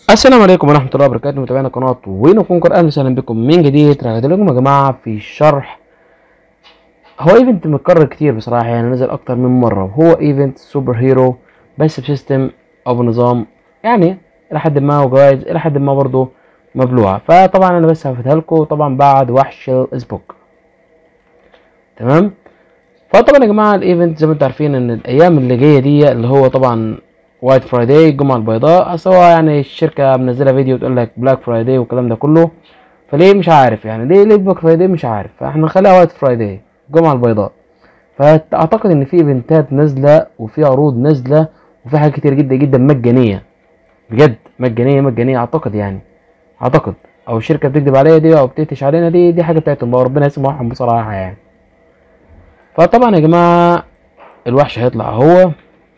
السلام عليكم ورحمة الله وبركاته متابعينا قناة وين كونكر أهلا وسهلا بكم من جديد رجعت لكم يا جماعة في شرح هو ايفنت متكرر كتير بصراحة يعني نزل أكتر من مرة وهو ايفنت سوبر هيرو بس بسيستم أو بنظام يعني إلى حد ما وجوائز إلى حد ما برضه مبلوعة فطبعا أنا بس هفتها لكم طبعا بعد وحش الاسبوك تمام فطبعا يا جماعة الايفنت زي ما انتم عارفين ان الأيام اللي جاية دي اللي هو طبعا وايت فرايداي الجمعة البيضاء سواء يعني الشركة منزلة فيديو تقول لك بلاك فرايداي والكلام ده كله فليه مش عارف يعني ليه ليه بلاك فرايداي مش عارف فاحنا نخليها وايت فرايداي الجمعة البيضاء فاعتقد ان في ايفنتات نازلة وفي عروض نازلة وفي حاجات كتير جدا جدا مجانية بجد مجانية مجانية اعتقد يعني اعتقد او الشركة بتكذب عليا دي او بتقتش علينا دي دي حاجة بتاعتهم بقى وربنا يسامحهم بصراحة يعني فطبعا يا جماعة الوحش هيطلع هو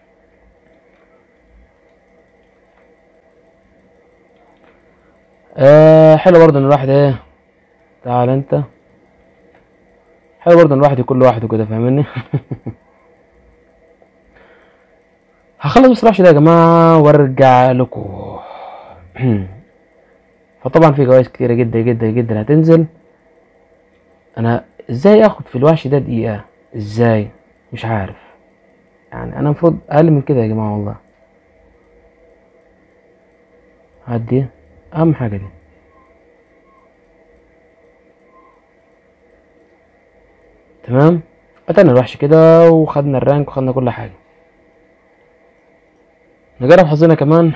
آه حلو برضه ان الواحد ايه تعال انت حلو برضه ان الواحد يكون لوحده كده فاهمني هخلص بس الوحش ده يا جماعة وارجع لكم فطبعا في جوائز كتيرة جدا جدا جدا هتنزل انا ازاي اخد في الوحش ده دقيقة ازاي مش عارف يعني انا المفروض اقل من كده يا جماعة والله هدي اهم حاجة دي تمام قتلنا الوحش كده وخدنا الرانك وخدنا كل حاجة نجرب حظنا كمان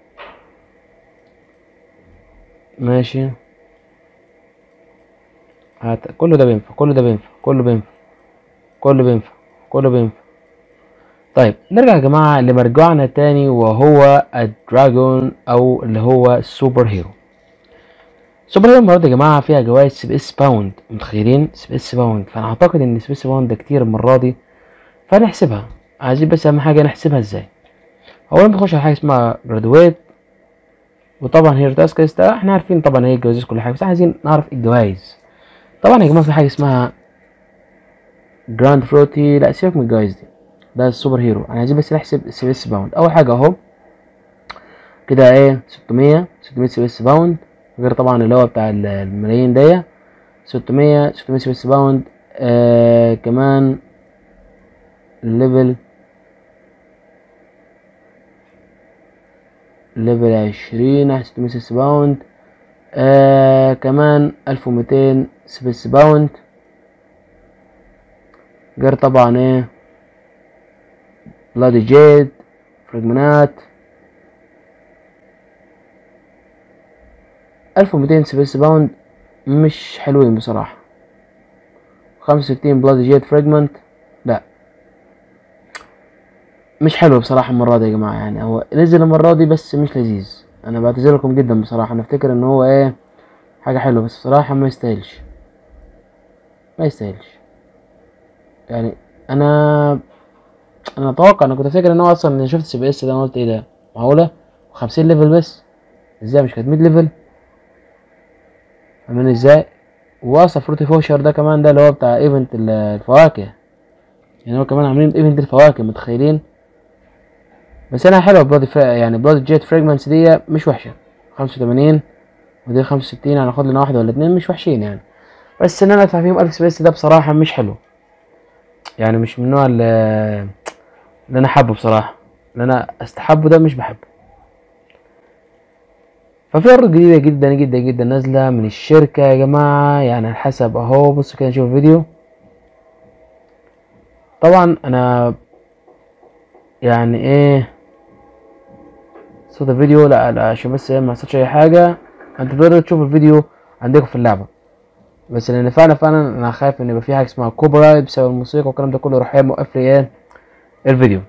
ماشي هات كله ده بينفع كله ده بينفع كله بينفع كله بينفع كله بينفع طيب نرجع يا جماعة لمرجوعنا تاني وهو الدراجون او اللي هو السوبر هيرو سوبر هيرو المرة دي يا جماعة فيها جوائز سي بي اس باوند متخيلين سي بي اس باوند فانا اعتقد ان سي بي اس باوند ده كتير المرة دي فنحسبها عايزين بس اهم حاجة نحسبها ازاي اولا بنخش على حاجة اسمها جرادويت وطبعا هير تاسكس ده احنا عارفين طبعا ايه الجوائز كل حاجة بس عايزين نعرف الجوائز طبعا يا جماعة في حاجة اسمها جراند فروتي لا سيبك من الجوائز دي ده السوبر هيرو انا عايزين بس نحسب سي بي اس باوند اول حاجة اهو كده ايه 600 600 سي بي اس باوند غير طبعا اللي هو بتاع الملايين دي 600 600 سي بي اس باوند آه كمان ليفل ليفل عشرين ستمية سي باوند آه كمان ألف وميتين سبيس باوند غير طبعا ايه بلادي جيد فرجمنات ألف وميتين سبيس باوند مش حلوين بصراحة خمسة وستين بلادي جيد فريجمنت لا مش حلو بصراحة المرة دي يا جماعة يعني هو نزل المرة دي بس مش لذيذ أنا بعتذر لكم جدا بصراحة أنا أفتكر إن هو إيه حاجة حلوة بس بصراحة ما يستاهلش ما يستاهلش يعني أنا أنا أتوقع أنا كنت فاكر إن هو أصلا شفت سي بي إس ده أنا قلت إيه ده معقولة خمسين ليفل بس إزاي مش كانت مية ليفل فاهمين إزاي وأصلا فروتي فوشر ده كمان ده اللي هو بتاع إيفنت الفواكه يعني هو كمان عاملين إيفنت الفواكه متخيلين بس انا حلوه بلادي فرا... يعني بلادي جيت فريجمنتس دي مش وحشه خمسة وتمانين ودي خمسة وستين هناخد لنا واحدة ولا اتنين مش وحشين يعني بس ان انا ادفع فيهم الف سبيس ده بصراحة مش حلو يعني مش من النوع اللي, اللي انا حابه بصراحة اللي انا استحبه ده مش بحبه ففي عروض جديدة جدا جدا جدا نازلة من الشركة يا جماعة يعني على حسب اهو بصوا كده نشوف الفيديو طبعا انا يعني ايه صوت الفيديو لا لا عشان بس ما يحصلش اي حاجه انت تقدر تشوف الفيديو عندكم في اللعبه بس لان فعلا فعلا انا خايف ان يبقى في حاجه اسمها كوبي رايت بسبب الموسيقى والكلام ده كله يروح موقف لي ايه الفيديو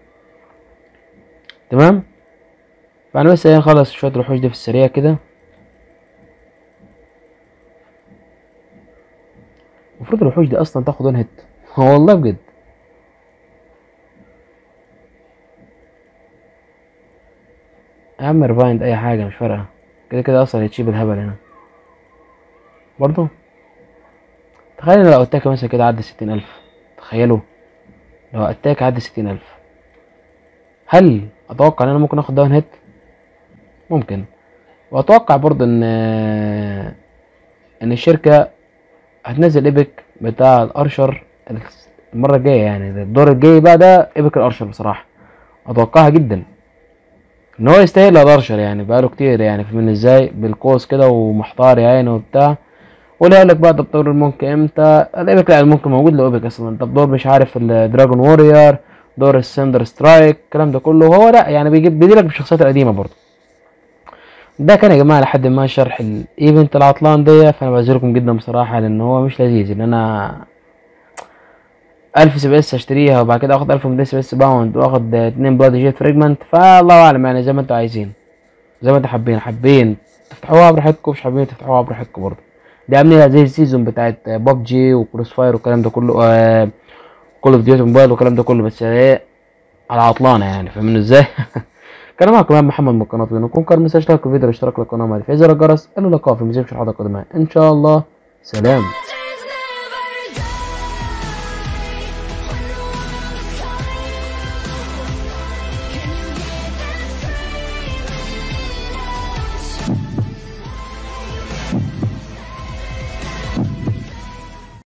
تمام فانا بس ايه نخلص شويه الوحوش دي في السريع كده المفروض الوحوش دي اصلا تاخد ون هيت والله بجد يا عم ريفايند اي حاجة مش فارقة كده كده اصلا هيتشيب الهبل هنا برضو تخيل لو اتاك مثلا كده عدى ستين الف تخيلوا لو اتاك عدى ستين الف هل اتوقع ان انا ممكن اخد داون هيت ممكن واتوقع برضه ان ان الشركه هتنزل ايبك بتاع الارشر المره الجايه يعني الدور الجاي بقى ده ايبك الارشر بصراحه اتوقعها جدا ان هو يستاهل الارشر يعني بقاله كتير يعني فاهمين ازاي بالقوس كده ومحتار يا عيني وبتاع ولا يقول لك بقى طب دور المونك امتى الايبك لا المونك موجود له ايبك اصلا طب دور مش عارف الدراجون وورير دور السندر سترايك الكلام ده كله وهو لا يعني بيجيب بيديلك بالشخصيات القديمه برضه ده كان يا جماعه لحد ما شرح الايفنت العطلان دي فانا بعذركم جدا بصراحه لان هو مش لذيذ ان انا ألف سي بي اس اشتريها وبعد كده اخد ألف ومتين سي بي اس باوند واخد اتنين بلاد جيت فريجمنت فالله اعلم يعني زي ما انتوا عايزين زي ما انتوا حابين حابين تفتحوها براحتكم مش حابين تفتحوها براحتكم برضه دي عاملينها زي السيزون بتاعت ببجي وكروس فاير والكلام ده كله كول اوف ديوتي موبايل والكلام ده كله بس ايه على عطلانه يعني فاهمين ازاي كان معكم كمان محمد من قناه وينكم كان مساج لايك الفيديو اشتراك للقناه وفعل زر الجرس الى اللقاء في مزيد شرحات القادمه ان شاء الله سلام